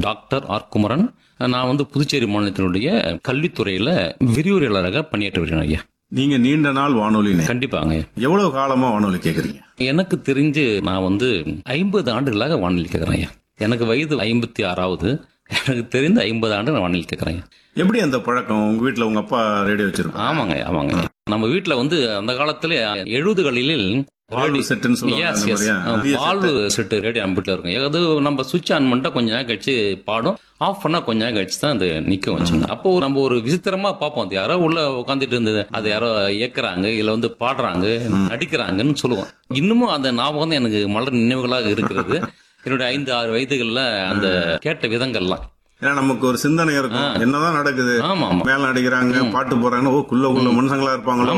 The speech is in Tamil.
டாக்டர் ஆர் குமரன் நான் வந்து புதுச்சேரி மாநிலத்தினுடைய கல்வித்துறையில விரிவுரையாளராக பணியாற்றி வருகிறேன் ஐயா நீங்க நீண்ட நாள் வானொலி நேயர். கண்டிப்பாங்க எவ்வளவு காலமா வானொலி கேக்குறீங்க எனக்கு தெரிஞ்சு நான் வந்து ஐம்பது ஆண்டுகளாக வானிலை கேட்குறேன் ஐயா எனக்கு வயது ஐம்பத்தி ஆறாவது எனக்கு தெரிந்து ஐம்பது ஆண்டு நான் வானிலை கேட்குறேன் ஐயா எப்படி அந்த பழக்கம் உங்க வீட்ல உங்க அப்பா ரேடியோ வச்சிருப்பாங்க ஆமாங்க ஆமாங்க நம்ம வீட்ல வந்து அந்த காலத்துல எழுபதுகளில் வாழ்வு செட்டுன்னு சொல்லுவாங்க Yes, அந்த yes. மாதிரியா? ஆ, பெரிய வால்வு செட்டு ரேடியோ நம்ம வீட்டில் இருக்கும் அது நம்ம சுவிட்ச் ஆன் பண்ணிட்டா கொஞ்ச நேரம் கழிச்சு பாடும் ஆஃப் பண்ணா கொஞ்ச நேரம் கழிச்சு தான் அது நிக்க வச்சுங்க அப்போ நம்ம ஒரு விசித்திரமா பார்ப்போம் அது யாரோ உள்ள உட்காந்துட்டு இருந்தது அது யாரோ இயக்குறாங்க இல்ல வந்து பாடுறாங்க நடிக்கிறாங்கன்னு சொல்லுவோம் இன்னமும் அந்த ஞாபகம் தான் எனக்கு மலர் நினைவுகளாக இருக்கிறது என்னுடைய ஐந்து ஆறு வயதுகள்ல அந்த கேட்ட விதங்கள்லாம் ஏன்னா நமக்கு ஒரு சிந்தனை இருக்கும் என்னதான் நடக்குது ஆமா ஆமா மேல நடிக்கிறாங்க பாட்டு போறாங்க ஓ குள்ள குள்ள மனுஷங்களா இருப்பாங்களோ